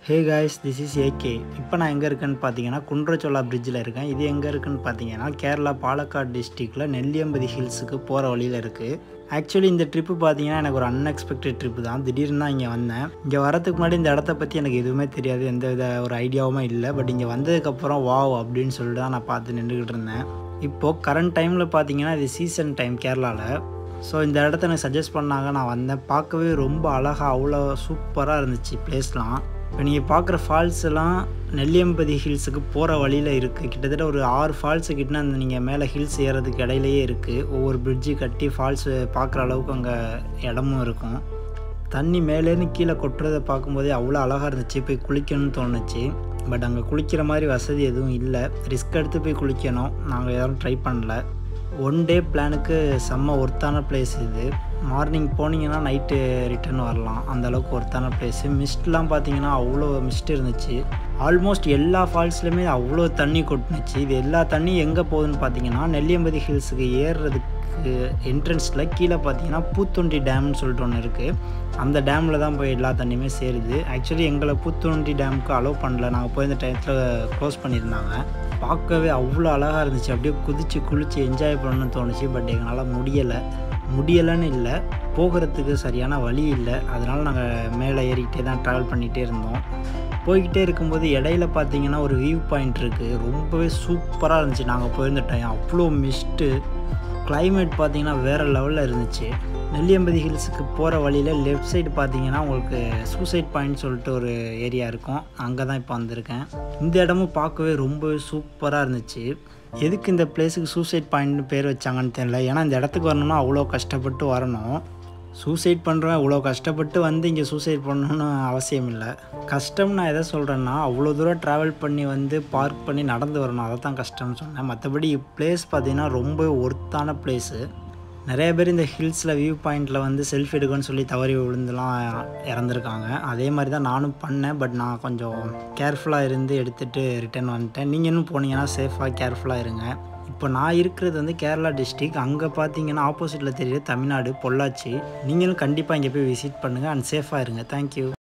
hey guys this is AK இப்போ நான் எங்கே இருக்கேன்னு பார்த்தீங்கன்னா குன்றச்சோலா பிரிட்ஜில் இருக்கேன் இது எங்கே இருக்குன்னு பார்த்தீங்கன்னா கேரளா பாலக்காடு டிஸ்ட்ரிக்டில் நெல்லியம்பதி ஹில்ஸுக்கு போகிற வழியில் இருக்குது ஆக்சுவலி இந்த ட்ரிப்பு பார்த்தீங்கன்னா எனக்கு ஒரு அன்எக்ஸ்பெக்டட் ட்ரிப்பு தான் திடீர்னு தான் இங்கே வந்தேன் இங்கே வரதுக்கு முன்னாடி இந்த இடத்த பற்றி எனக்கு எதுவுமே தெரியாது எந்த வித ஒரு ஐடியாவுமே இல்லை பட் இங்கே வந்ததுக்கப்புறம் வாவ் அப்படின்னு சொல்லிட்டு தான் நான் பார்த்து நின்றுக்கிட்டு இருந்தேன் இப்போது கரண்ட் டைமில் பார்த்தீங்கன்னா இது சீசன் டைம் கேரளாவில் ஸோ இந்த இடத்த எனக்கு சஜஸ்ட் பண்ணாங்க நான் வந்தேன் பார்க்கவே ரொம்ப அழகாக அவ்வளோ சூப்பராக இருந்துச்சு பிளேஸ்லாம் இப்போ நீங்கள் பார்க்குற ஃபால்ஸ் எல்லாம் நெல்லியம்பதி ஹில்ஸுக்கு போகிற வழியில் இருக்குது கிட்டத்தட்ட ஒரு ஆறு ஃபால்ஸு கிட்ட அந்த நீங்கள் மேலே ஹில்ஸ் ஏறதுக்கு இடையிலேயே இருக்குது ஒவ்வொரு பிரிட்ஜு கட்டி ஃபால்ஸு பார்க்குற அளவுக்கு அங்கே இடமும் இருக்கும் தண்ணி மேலேருந்து கீழே கொட்டுறதை பார்க்கும்போதே அவ்வளோ அழகாக இருந்துச்சு போய் குளிக்கணும்னு தோணுச்சு பட் அங்கே குளிக்கிற மாதிரி வசதி எதுவும் இல்லை ரிஸ்க் எடுத்து போய் குளிக்கணும் நாங்கள் யாரும் ட்ரை பண்ணல ஒன் டே பிளானுக்கு செம்ம ஒர்த்தான பிளேஸ் இது மார்னிங் போனீங்கன்னா நைட்டு ரிட்டர்ன் வரலாம் அந்த அளவுக்கு ஒர்த்தான பிளேஸு மிஸ்ட்லாம் பார்த்தீங்கன்னா அவ்வளோ மிஸ்ட் இருந்துச்சு ஆல்மோஸ்ட் எல்லா ஃபால்ஸ்லையுமே அவ்வளோ தண்ணி கொட்டுனுச்சு இது எல்லா தண்ணியும் எங்கே போகுதுன்னு பார்த்தீங்கன்னா நெல்லியம்பதி ஹில்ஸுக்கு ஏறுறதுக்கு என்ட்ரன்ஸில் கீழே பார்த்தீங்கன்னா பூத்தொண்டி டேம்னு சொல்லிட்டு ஒன்று இருக்குது அந்த டேமில் தான் போய் எல்லா தண்ணியுமே சேருது ஆக்சுவலி எங்களை பூத்தொண்டி டேமுக்கு அலோவ் பண்ணல நாங்கள் போய் இந்த டயத்தில் க்ளோஸ் பண்ணியிருந்தாங்க பார்க்கவே அவ்வளோ அழகாக இருந்துச்சு அப்படியே குதித்து குளித்து என்ஜாய் பண்ணணும்னு தோணுச்சு பட் எங்களால் முடியலை முடியலைன்னு இல்லை போகிறதுக்கு சரியான வழி இல்லை அதனால் நாங்கள் மேலே ஏறிக்கிட்டே தான் ட்ராவல் பண்ணிகிட்டே இருந்தோம் போய்கிட்டே இருக்கும்போது இடையில பார்த்தீங்கன்னா ஒரு வியூ பாயிண்ட் இருக்குது ரொம்பவே சூப்பராக இருந்துச்சு நாங்கள் போயிருந்த டைம் அவ்வளோ மிஸ்ட்டு கிளைமேட் பார்த்தீங்கன்னா வேறு லெவலில் இருந்துச்சு நெல்லியம்பதி ஹில்ஸுக்கு போகிற வழியில் லெஃப்ட் சைடு பார்த்தீங்கன்னா உங்களுக்கு சூசைட் பாயிண்ட் சொல்லிட்டு ஒரு ஏரியா இருக்கும் அங்கே தான் இப்போ வந்திருக்கேன் இந்த இடமும் பார்க்கவே ரொம்பவே சூப்பராக இருந்துச்சு எதுக்கு இந்த பிளேஸுக்கு சூசைட் பாயிண்ட்னு பேர் வச்சாங்கன்னு தெரியல ஏன்னா இந்த இடத்துக்கு வரணும்னா அவ்வளோ கஷ்டப்பட்டு வரணும் சூசைட் பண்ணுறவன் இவ்வளோ கஷ்டப்பட்டு வந்து இங்கே சூசைட் பண்ணணும்னு அவசியம் இல்லை கஷ்டம் நான் எதை சொல்கிறேன்னா அவ்வளோ தூரம் ட்ராவல் பண்ணி வந்து பார்க் பண்ணி நடந்து வரணும் அதை தான் கஷ்டம்னு சொன்னேன் மற்றபடி பிளேஸ் பார்த்திங்கன்னா ரொம்ப ஒர்த்தான பிளேஸு நிறைய பேர் இந்த ஹில்ஸில் வியூ பாயிண்டில் வந்து செல்ஃபி எடுக்கணும்னு சொல்லி தவறி விழுந்துலாம் இறந்துருக்காங்க அதே மாதிரி தான் நானும் பண்ணேன் பட் நான் கொஞ்சம் கேர்ஃபுல்லாக இருந்து எடுத்துகிட்டு ரிட்டர்ன் வந்துட்டேன் நீங்கள் இன்னும் போனீங்கன்னா சேஃபாக கேர்ஃபுல்லாக இருங்க இப்போ நான் இருக்கிறது வந்து கேரளா டிஸ்ட்ரிக் அங்கே பார்த்தீங்கன்னா ஆப்போசிட்டில் தெரியுது தமிழ்நாடு பொள்ளாச்சி நீங்களும் கண்டிப்பாக இங்கே போய் விசிட் பண்ணுங்கள் அண்ட் சேஃபாக இருங்க தேங்க்யூ